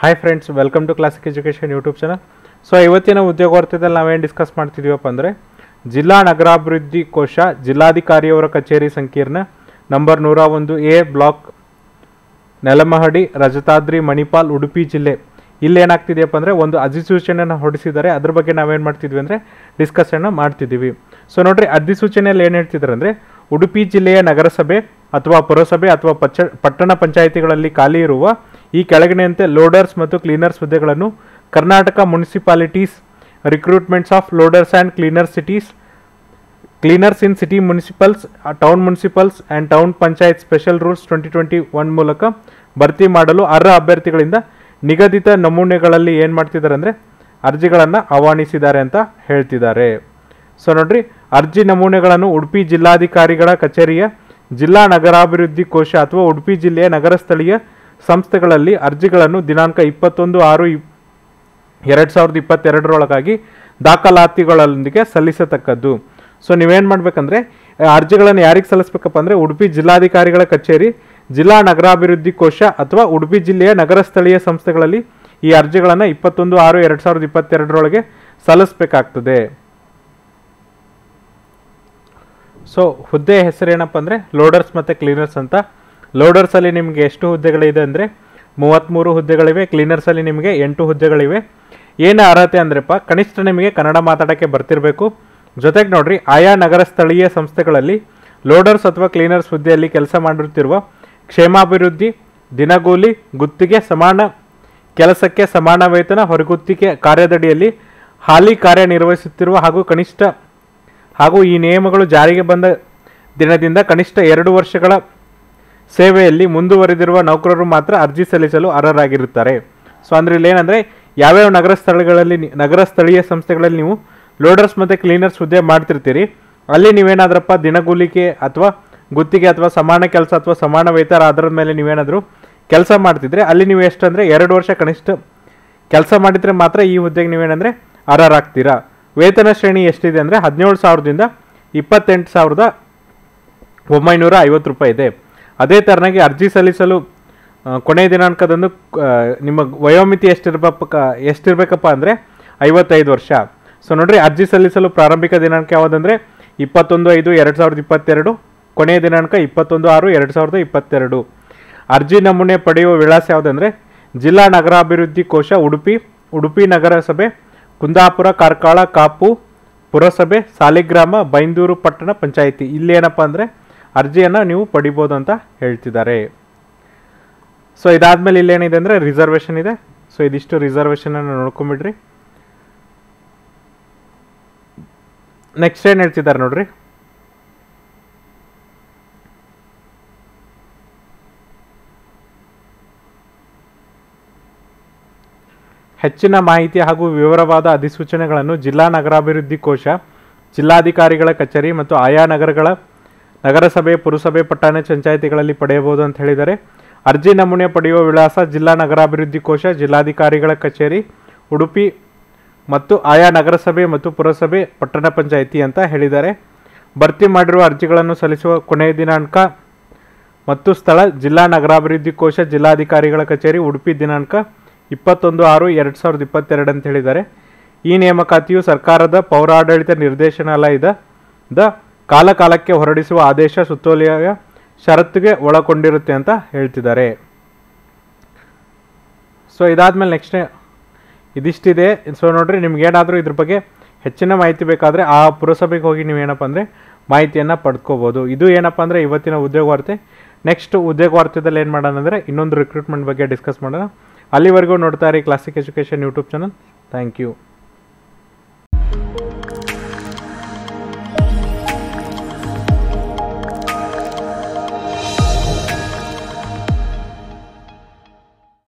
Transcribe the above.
hi friends welcome to classic education YouTube channel so ಇವತ್ತಿನ ಉದ್ಯೋಗ ವಾರ್ತೆದಲ್ಲಿ ನಾವೇನು ಡಿಸ್ಕಸ್ ಮಾಡ್ತಿದ್ದೀವಪ್ಪ ಅಂದರೆ ಜಿಲ್ಲಾ ನಗರಾಭಿವೃದ್ಧಿ ಕೋಶ ಜಿಲ್ಲಾಧಿಕಾರಿಯವರ ಕಚೇರಿ ಸಂಕೀರ್ಣ ನಂಬರ್ ನೂರ ಒಂದು ಎ ಬ್ಲಾಕ್ ನೆಲಮಹಡಿ ರಜತಾದ್ರಿ ಮಣಿಪಾಲ್ ಉಡುಪಿ ಜಿಲ್ಲೆ ಇಲ್ಲಿ ಏನಾಗ್ತಿದೆಯಪ್ಪ ಅಂದರೆ ಒಂದು ಅಧಿಸೂಚನೆಯನ್ನು ಹೊರಡಿಸಿದ್ದಾರೆ ಅದ್ರ ಬಗ್ಗೆ ನಾವೇನು ಮಾಡ್ತಿದ್ವಿ ಅಂದರೆ ಡಿಸ್ಕಷನ್ನ ಮಾಡ್ತಿದ್ದೀವಿ ಸೊ ನೋಡ್ರಿ ಅಧಿಸೂಚನೆಯಲ್ಲಿ ಏನು ಹೇಳ್ತಿದ್ದಾರೆ ಅಂದರೆ ಉಡುಪಿ ಜಿಲ್ಲೆಯ ನಗರಸಭೆ ಅಥವಾ ಪುರಸಭೆ ಅಥವಾ ಪಚ್ಚ ಪಟ್ಟಣ ಪಂಚಾಯಿತಿಗಳಲ್ಲಿ ಖಾಲಿ ಇರುವ ಈ ಕೆಳಗಿನಂತೆ ಲೋಡರ್ಸ್ ಮತ್ತು ಕ್ಲೀನರ್ಸ್ ಹುದ್ದೆಗಳನ್ನು Karnataka municipalities recruitments of loaders and cleaner cities cleaners in city municipals town municipals and town panchayat special rules twenty twenty one ಮೂಲಕ ಭರ್ತಿ ಮಾಡಲು ಅರ್ಹ ಅಭ್ಯರ್ಥಿಗಳಿಂದ ನಿಗದಿತ ನಮೂನೆಗಳಲ್ಲಿ ಏನು ಮಾಡ್ತಿದ್ದಾರೆ ಅಂದರೆ ಅರ್ಜಿಗಳನ್ನು ಆಹ್ವಾನಿಸಿದ್ದಾರೆ ಅಂತ ಹೇಳ್ತಿದ್ದಾರೆ ಸೊ ನೋಡ್ರಿ ಅರ್ಜಿ ನಮೂನೆಗಳನ್ನು ಉಡುಪಿ ಜಿಲ್ಲಾಧಿಕಾರಿಗಳ ಕಚೇರಿಯ ಜಿಲ್ಲಾ ನಗರಾಭಿವೃದ್ಧಿ ಕೋಶ ಅಥವಾ ಉಡುಪಿ ಜಿಲ್ಲೆಯ ನಗರ ಸ್ಥಳೀಯ ಸಂಸ್ಥೆಗಳಲ್ಲಿ ಅರ್ಜಿಗಳನ್ನು ದಿನಾಂಕ ಇಪ್ಪತ್ತೊಂದು ಆರು ಎರಡು ಸಾವಿರದ ಇಪ್ಪತ್ತೆರಡರೊಳಗಾಗಿ ದಾಖಲಾತಿಗಳೊಂದಿಗೆ ಸಲ್ಲಿಸತಕ್ಕದ್ದು ಸೊ ನೀವೇನು ಮಾಡಬೇಕಂದ್ರೆ ಅರ್ಜಿಗಳನ್ನು ಯಾರಿಗೆ ಸಲ್ಲಿಸಬೇಕಪ್ಪ ಅಂದರೆ ಉಡುಪಿ ಜಿಲ್ಲಾಧಿಕಾರಿಗಳ ಕಚೇರಿ ಜಿಲ್ಲಾ ನಗರಾಭಿವೃದ್ಧಿ ಕೋಶ ಅಥವಾ ಉಡುಪಿ ಜಿಲ್ಲೆಯ ನಗರ ಸ್ಥಳೀಯ ಸಂಸ್ಥೆಗಳಲ್ಲಿ ಈ ಅರ್ಜಿಗಳನ್ನು ಇಪ್ಪತ್ತೊಂದು ಆರು ಎರಡು ಸಾವಿರದ ಇಪ್ಪತ್ತೆರಡರೊಳಗೆ ಸಲ್ಲಿಸಬೇಕಾಗ್ತದೆ ಸೊ ಹುದ್ದೆ ಹೆಸರೇನಪ್ಪ ಅಂದರೆ ಲೋಡರ್ಸ್ ಮತ್ತು ಕ್ಲೀನರ್ಸ್ ಅಂತ ಲೋಡರ್ಸಲ್ಲಿ ನಿಮಗೆ ಎಷ್ಟು ಹುದ್ದೆಗಳಿದೆ ಅಂದರೆ ಮೂವತ್ತ್ಮೂರು ಹುದ್ದೆಗಳಿವೆ ಕ್ಲೀನರ್ಸಲ್ಲಿ ನಿಮಗೆ ಎಂಟು ಹುದ್ದೆಗಳಿವೆ ಏನು ಅರ್ಹತೆ ಅಂದ್ರಪ್ಪ ಕನಿಷ್ಠ ನಿಮಗೆ ಕನ್ನಡ ಮಾತಾಡೋಕ್ಕೆ ಬರ್ತಿರಬೇಕು ಜೊತೆಗೆ ನೋಡ್ರಿ ಆಯಾ ನಗರ ಸ್ಥಳೀಯ ಸಂಸ್ಥೆಗಳಲ್ಲಿ ಲೋಡರ್ಸ್ ಅಥವಾ ಕ್ಲೀನರ್ಸ್ ಹುದ್ದೆಯಲ್ಲಿ ಕೆಲಸ ಮಾಡಿರುತ್ತಿರುವ ಕ್ಷೇಮಾಭಿವೃದ್ಧಿ ದಿನಗೂಲಿ ಗುತ್ತಿಗೆ ಸಮಾನ ಕೆಲಸಕ್ಕೆ ಸಮಾನ ವೇತನ ಹೊರಗುತ್ತಿಗೆ ಕಾರ್ಯದಡಿಯಲ್ಲಿ ಹಾಲಿ ಕಾರ್ಯನಿರ್ವಹಿಸುತ್ತಿರುವ ಹಾಗೂ ಕನಿಷ್ಠ ಹಾಗೂ ಈ ನಿಯಮಗಳು ಜಾರಿಗೆ ಬಂದ ದಿನದಿಂದ ಕನಿಷ್ಠ ಎರಡು ವರ್ಷಗಳ ಸೇವೆಯಲ್ಲಿ ಮುಂದುವರೆದಿರುವ ನೌಕರರು ಮಾತ್ರ ಅರ್ಜಿ ಸಲ್ಲಿಸಲು ಅರ್ಹರಾಗಿರುತ್ತಾರೆ ಸೊ ಅಂದರೆ ಇಲ್ಲಿ ಏನಂದರೆ ಯಾವ್ಯಾವ ನಗರ ಸ್ಥಳಗಳಲ್ಲಿ ನಿ- ನಗರ ಸ್ಥಳೀಯ ಸಂಸ್ಥೆಗಳಲ್ಲಿ ನೀವು ಲೋಡರ್ಸ್ ಮತ್ತು ಕ್ಲೀನರ್ಸ್ ಹುದ್ದೆ ಮಾಡ್ತಿರ್ತೀರಿ ಅಲ್ಲಿ ನೀವೇನಾದ್ರಪ್ಪ ದಿನಗೂಲಿಕೆ ಅಥವಾ ಗುತ್ತಿಗೆ ಅಥವಾ ಸಮಾನ ಕೆಲಸ ಅಥವಾ ಸಮಾನ ವೇತನ ಅದರ ಮೇಲೆ ನೀವೇನಾದರೂ ಕೆಲಸ ಮಾಡ್ತಿದ್ರೆ ಅಲ್ಲಿ ನೀವು ಎಷ್ಟಂದರೆ ಎರಡು ವರ್ಷ ಕನಿಷ್ಠ ಕೆಲಸ ಮಾಡಿದರೆ ಮಾತ್ರ ಈ ಹುದ್ದೆಗೆ ನೀವೇನಂದರೆ ಅರ್ಹರಾಗ್ತೀರಾ ವೇತನ ಶ್ರೇಣಿ ಎಷ್ಟಿದೆ ಅಂದರೆ ಹದಿನೇಳು ಸಾವಿರದಿಂದ ಇಪ್ಪತ್ತೆಂಟು ಸಾವಿರದ ಒಂಬೈನೂರ ಐವತ್ತು ರೂಪಾಯಿ ಇದೆ ಅದೇ ಥರನಾಗಿ ಅರ್ಜಿ ಸಲ್ಲಿಸಲು ಆ, ಕೊನೆಯ ದಿನಾಂಕದಂದು ಆ, ನಿಮ್ಮ ವಯೋಮಿತಿ ಎಷ್ಟಿರ್ಬೇಕ ಎಷ್ಟಿರಬೇಕಪ್ಪ ಅಂದರೆ ಐವತ್ತೈದು ವರ್ಷ ಸೊ ನೋಡ್ರಿ ಅರ್ಜಿ ಸಲ್ಲಿಸಲು ಪ್ರಾರಂಭಿಕ ದಿನಾಂಕ ಯಾವುದಂದರೆ ಇಪ್ಪತ್ತೊಂದು ಐದು ಎರಡು ಸಾವಿರದ ಇಪ್ಪತ್ತೆರಡು ಕೊನೆಯ ದಿನಾಂಕ ಇಪ್ಪತ್ತೊಂದು ಆರು ಎರಡು ಸಾವಿರದ ಇಪ್ಪತ್ತೆರಡು ಅರ್ಜಿ ನಮೂನೆ ಪಡೆಯುವ ವಿಳಾಸ ಯಾವುದಂದರೆ ಜಿಲ್ಲಾ ನಗರಾಭಿವೃದ್ಧಿ ಕೋಶ ಉಡುಪಿ ಉಡುಪಿ ನಗರಸಭೆ ಕುಂದಾಪುರ ಕಾರ್ಕಳ ಕಾಪು ಪುರಸಭೆ ಸಾಲಿಗ್ರಾಮ ಬೈಂದೂರು ಪಟ್ಟಣ ಪಂಚಾಯಿತಿ ಇಲ್ಲಿ ಏನಪ್ಪ ಅಂದರೆ ಅರ್ಜಿಯನ್ನು ನೀವು ಪಡಿಬೋದು ಅಂತ ಹೇಳ್ತಿದ್ದಾರೆ ಸೊ ಇದಾದ್ಮೇಲೆ ಇಲ್ಲೇನಿದೆ ಅಂದರೆ ರಿಸರ್ವೇಷನ್ ಇದೆ ಸೊ ಇದಿಷ್ಟು ರಿಸರ್ವೇಷನನ್ನು ನೋಡ್ಕೊಂಬಿಡ್ರಿ ನೆಕ್ಸ್ಟ್ ಏನು ಹೇಳ್ತಿದ್ದಾರೆ ನೋಡ್ರಿ ಹೆಚ್ಚಿನ ಮಾಹಿತಿ ಹಾಗೂ ವಿವರವಾದ ಅಧಿಸೂಚನೆಗಳನ್ನು ಜಿಲ್ಲಾ ನಗರಾಭಿವೃದ್ಧಿ ಕೋಶ ಜಿಲ್ಲಾಧಿಕಾರಿಗಳ ಕಚೇರಿ ಮತ್ತು ಆಯಾ ನಗರಗಳ ನಗರಸಭೆ ಪುರಸಭೆ ಪಟ್ಟಣ ಪಂಚಾಯಿತಿಗಳಲ್ಲಿ ಪಡೆಯಬಹುದು ಅಂತ ಹೇಳಿದ್ದಾರೆ ಅರ್ಜಿ ನಮೂನೆ ಪಡೆಯುವ ವಿಳಾಸ ಜಿಲ್ಲಾ ನಗರಾಭಿವೃದ್ಧಿ ಕೋಶ ಜಿಲ್ಲಾಧಿಕಾರಿಗಳ ಕಚೇರಿ ಉಡುಪಿ ಮತ್ತು ಆಯಾ ನಗರಸಭೆ ಮತ್ತು ಪುರಸಭೆ ಪಟ್ಟಣ ಪಂಚಾಯಿತಿ ಅಂತ ಹೇಳಿದ್ದಾರೆ ಭರ್ತಿ ಮಾಡಿರುವ ಅರ್ಜಿಗಳನ್ನು ಸಲ್ಲಿಸುವ ಕೊನೆಯ ದಿನಾಂಕ ಮತ್ತು ಸ್ಥಳ ಜಿಲ್ಲಾ ನಗರಾಭಿವೃದ್ಧಿ ಕೋಶ ಜಿಲ್ಲಾಧಿಕಾರಿಗಳ ಕಚೇರಿ ಉಡುಪಿ ದಿನಾಂಕ ಇಪ್ಪತ್ತೊಂದು ಆರು ಎರಡು ಸಾವಿರದ ಇಪ್ಪತ್ತೆರಡು ಅಂತ ಹೇಳಿದ್ದಾರೆ ಈ ನೇಮಕಾತಿಯು ಸರ್ಕಾರದ ಪೌರಾಡಳಿತ ನಿರ್ದೇಶನಾಲಯದ ದ ಕಾಲಕಾಲಕ್ಕೆ ಹೊರಡಿಸುವ ಆದೇಶ ಸುತ್ತೋಲೆಯ ಷರತ್ತಿಗೆ ಒಳಗೊಂಡಿರುತ್ತೆ ಅಂತ ಹೇಳ್ತಿದ್ದಾರೆ ಸೊ ಇದಾದ್ಮೇಲೆ ನೆಕ್ಸ್ಟ್ ಇದಿಷ್ಟಿದೆ ಸೊ ನೋಡ್ರಿ ನಿಮ್ಗೇನಾದರೂ ಇದ್ರ ಬಗ್ಗೆ ಹೆಚ್ಚಿನ ಮಾಹಿತಿ ಬೇಕಾದರೆ ಆ ಪುರಸಭೆಗೆ ಹೋಗಿ ನೀವೇನಪ್ಪ ಅಂದರೆ ಮಾಹಿತಿಯನ್ನು ಪಡ್ಕೋಬೋದು ಇದು ಏನಪ್ಪ ಅಂದರೆ ಇವತ್ತಿನ ಉದ್ಯೋಗ ವಾರ್ತೆ ನೆಕ್ಸ್ಟ್ ಉದ್ಯೋಗ ವಾರ್ತೆದಲ್ಲಿ ಏನು ಮಾಡೋಣ ಅಂದರೆ ಇನ್ನೊಂದು ರಿಕ್ರೂಟ್ಮೆಂಟ್ ಬಗ್ಗೆ ಡಿಸ್ಕಸ್ ಮಾಡೋಣ ಅಲ್ಲಿವರೆಗೂ ನೋಡ್ತಾ ಇರಿ classic education YouTube channel thank you